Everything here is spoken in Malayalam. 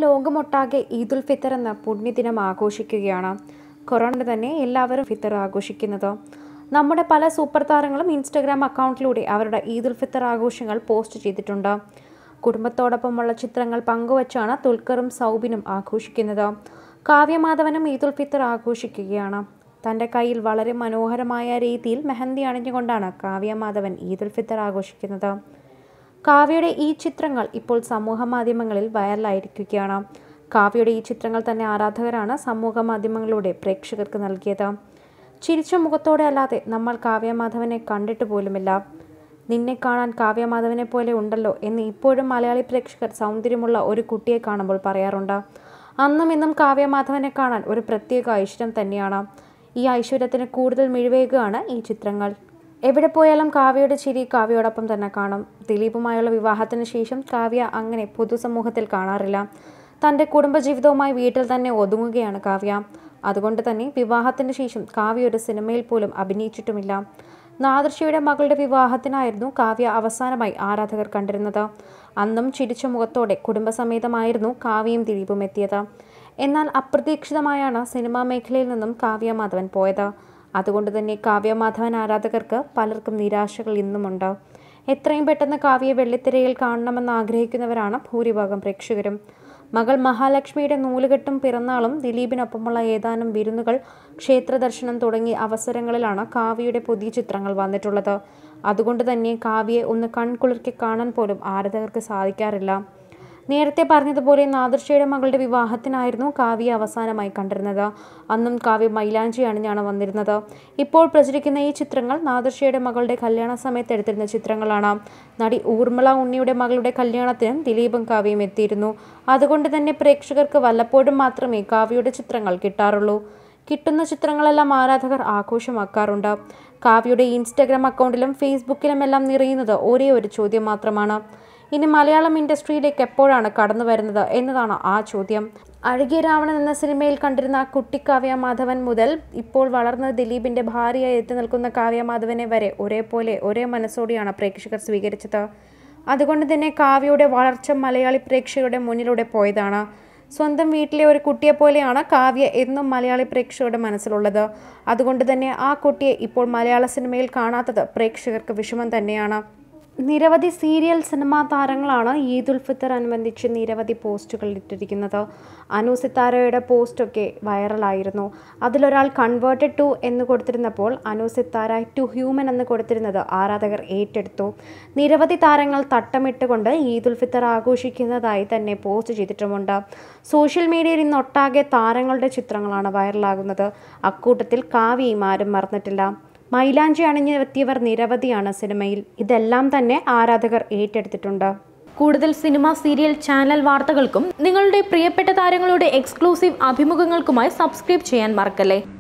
ലോകമൊട്ടാകെ ഈദുൽ ഫിത്തർ എന്ന പുണ്യദിനം ആഘോഷിക്കുകയാണ് കൊറോണ തന്നെ എല്ലാവരും ഫിത്തർ ആഘോഷിക്കുന്നത് നമ്മുടെ പല സൂപ്പർ താരങ്ങളും ഇൻസ്റ്റഗ്രാം അക്കൗണ്ടിലൂടെ അവരുടെ ഈദുൽ ഫിത്തർ ആഘോഷങ്ങൾ പോസ്റ്റ് ചെയ്തിട്ടുണ്ട് കുടുംബത്തോടൊപ്പമുള്ള ചിത്രങ്ങൾ പങ്കുവച്ചാണ് ദുൽഖറും സൗബിനും ആഘോഷിക്കുന്നത് കാവ്യമാധവനും ഈദുൽ ഫിത്തർ ആഘോഷിക്കുകയാണ് തൻ്റെ കയ്യിൽ വളരെ മനോഹരമായ രീതിയിൽ മെഹന്തി അണിഞ്ഞുകൊണ്ടാണ് കാവ്യമാധവൻ ഈദുൽ ഫിത്തർ ആഘോഷിക്കുന്നത് കാവ്യയുടെ ഈ ചിത്രങ്ങൾ ഇപ്പോൾ സമൂഹ മാധ്യമങ്ങളിൽ വൈറലായിരിക്കുകയാണ് കാവ്യയുടെ ഈ ചിത്രങ്ങൾ തന്നെ ആരാധകരാണ് സമൂഹ മാധ്യമങ്ങളിലൂടെ പ്രേക്ഷകർക്ക് നൽകിയത് ചിരിച്ച മുഖത്തോടെ അല്ലാതെ നമ്മൾ കാവ്യമാധവനെ കണ്ടിട്ട് പോലുമില്ല നിന്നെ കാണാൻ കാവ്യമാധവനെ പോലെ ഉണ്ടല്ലോ എന്ന് ഇപ്പോഴും മലയാളി പ്രേക്ഷകർ സൗന്ദര്യമുള്ള ഒരു കുട്ടിയെ കാണുമ്പോൾ പറയാറുണ്ട് അന്നും ഇന്നും കാവ്യമാധവനെ കാണാൻ ഒരു പ്രത്യേക ഐശ്വര്യം തന്നെയാണ് ഈ ഐശ്വര്യത്തിന് കൂടുതൽ മിഴിവേകുകയാണ് ഈ ചിത്രങ്ങൾ എവിടെ പോയാലും കാവ്യയുടെ ചിരി കാവ്യയോടൊപ്പം തന്നെ കാണും ദിലീപുമായുള്ള വിവാഹത്തിന് ശേഷം കാവ്യ അങ്ങനെ പൊതുസമൂഹത്തിൽ കാണാറില്ല തൻ്റെ കുടുംബജീവിതവുമായി വീട്ടിൽ തന്നെ ഒതുങ്ങുകയാണ് കാവ്യ അതുകൊണ്ട് തന്നെ വിവാഹത്തിന് ശേഷം കാവ്യ ഒരു സിനിമയിൽ പോലും അഭിനയിച്ചിട്ടുമില്ല നാദർശിയുടെ മകളുടെ വിവാഹത്തിനായിരുന്നു കാവ്യ അവസാനമായി ആരാധകർ കണ്ടിരുന്നത് അന്നും ചിരിച്ച മുഖത്തോടെ കുടുംബസമേതമായിരുന്നു കാവ്യയും ദിലീപും എത്തിയത് എന്നാൽ അപ്രതീക്ഷിതമായാണ് സിനിമാ മേഖലയിൽ നിന്നും കാവ്യമാധവൻ പോയത് അതുകൊണ്ട് തന്നെ കാവ്യമാധവൻ ആരാധകർക്ക് പലർക്കും നിരാശകൾ ഇന്നുമുണ്ട് എത്രയും പെട്ടെന്ന് കാവ്യയെ വെള്ളിത്തിരയിൽ കാണണമെന്ന് ആഗ്രഹിക്കുന്നവരാണ് ഭൂരിഭാഗം പ്രേക്ഷകരും മകൾ മഹാലക്ഷ്മിയുടെ നൂലുകെട്ടും പിറന്നാളും ദിലീപിനൊപ്പമുള്ള ഏതാനും വിരുന്നുകൾ ക്ഷേത്രദർശനം തുടങ്ങിയ അവസരങ്ങളിലാണ് കാവ്യയുടെ പുതിയ ചിത്രങ്ങൾ വന്നിട്ടുള്ളത് അതുകൊണ്ട് തന്നെ കാവ്യയെ ഒന്ന് കൺകുളിർക്കി കാണാൻ പോലും ആരാധകർക്ക് സാധിക്കാറില്ല നേരത്തെ പറഞ്ഞതുപോലെ നാദർഷയുടെ മകളുടെ വിവാഹത്തിനായിരുന്നു കാവ്യ അവസാനമായി കണ്ടിരുന്നത് അന്നും കാവ്യ മൈലാഞ്ചി അണിഞ്ഞാണ് വന്നിരുന്നത് ഇപ്പോൾ പ്രചരിക്കുന്ന ഈ ചിത്രങ്ങൾ നാദർഷയുടെ മകളുടെ കല്യാണ സമയത്ത് എടുത്തിരുന്ന ചിത്രങ്ങളാണ് നടി ഊർമിള ഉണ്ണിയുടെ മകളുടെ കല്യാണത്തിനും ദിലീപും കാവ്യയും എത്തിയിരുന്നു അതുകൊണ്ട് തന്നെ പ്രേക്ഷകർക്ക് വല്ലപ്പോഴും മാത്രമേ കാവ്യയുടെ ചിത്രങ്ങൾ കിട്ടാറുള്ളൂ കിട്ടുന്ന ചിത്രങ്ങളെല്ലാം ആരാധകർ ആഘോഷമാക്കാറുണ്ട് കാവ്യയുടെ ഇൻസ്റ്റഗ്രാം അക്കൗണ്ടിലും ഫേസ്ബുക്കിലും എല്ലാം നിറയുന്നത് ഒരേ ഒരു ചോദ്യം മാത്രമാണ് ഇനി മലയാളം ഇൻഡസ്ട്രിയിലേക്ക് എപ്പോഴാണ് കടന്നു വരുന്നത് എന്നതാണ് ആ ചോദ്യം അഴകിയ രാവണൻ എന്ന സിനിമയിൽ കണ്ടിരുന്ന കുട്ടി കാവ്യ മാധവൻ മുതൽ ഇപ്പോൾ വളർന്ന ദിലീപിന്റെ ഭാര്യയായി എത്തി നിൽക്കുന്ന കാവ്യ മാധവനെ വരെ ഒരേപോലെ ഒരേ മനസ്സോടെയാണ് പ്രേക്ഷകർ സ്വീകരിച്ചത് അതുകൊണ്ട് തന്നെ കാവ്യയുടെ വളർച്ച മലയാളി പ്രേക്ഷകരുടെ മുന്നിലൂടെ പോയതാണ് സ്വന്തം വീട്ടിലെ ഒരു കുട്ടിയെ പോലെയാണ് കാവ്യ എന്നും മലയാളി പ്രേക്ഷകരുടെ മനസ്സിലുള്ളത് അതുകൊണ്ട് തന്നെ ആ കുട്ടിയെ ഇപ്പോൾ മലയാള സിനിമയിൽ കാണാത്തത് പ്രേക്ഷകർക്ക് വിഷമം തന്നെയാണ് നിരവധി സീരിയൽ സിനിമാ താരങ്ങളാണ് ഈദുൽ ഫിത്തർ അനുബന്ധിച്ച് നിരവധി പോസ്റ്റുകൾ ഇട്ടിരിക്കുന്നത് അനു സിത്താരയുടെ പോസ്റ്റൊക്കെ വൈറലായിരുന്നു അതിലൊരാൾ കൺവേർട്ടഡ് ടു എന്ന് കൊടുത്തിരുന്നപ്പോൾ അനു സിത്താര ടു ഹ്യൂമൻ എന്ന് കൊടുത്തിരുന്നത് ആരാധകർ ഏറ്റെടുത്തു നിരവധി താരങ്ങൾ തട്ടമിട്ടുകൊണ്ട് ഈദുൽ ഫിത്തർ ആഘോഷിക്കുന്നതായി തന്നെ പോസ്റ്റ് ചെയ്തിട്ടുമുണ്ട് സോഷ്യൽ മീഡിയയിൽ ഇന്നൊട്ടാകെ താരങ്ങളുടെ ചിത്രങ്ങളാണ് വൈറലാകുന്നത് അക്കൂട്ടത്തിൽ കാവ്യയും ആരും മറന്നിട്ടില്ല മൈലാഞ്ചി അണിഞ്ഞെത്തിയവർ നിരവധിയാണ് സിനിമയിൽ ഇതെല്ലാം തന്നെ ആരാധകർ ഏറ്റെടുത്തിട്ടുണ്ട് കൂടുതൽ സിനിമ സീരിയൽ ചാനൽ വാർത്തകൾക്കും നിങ്ങളുടെ പ്രിയപ്പെട്ട താരങ്ങളുടെ എക്സ്ക്ലൂസീവ് അഭിമുഖങ്ങൾക്കുമായി സബ്സ്ക്രൈബ് ചെയ്യാൻ മറക്കല്ലേ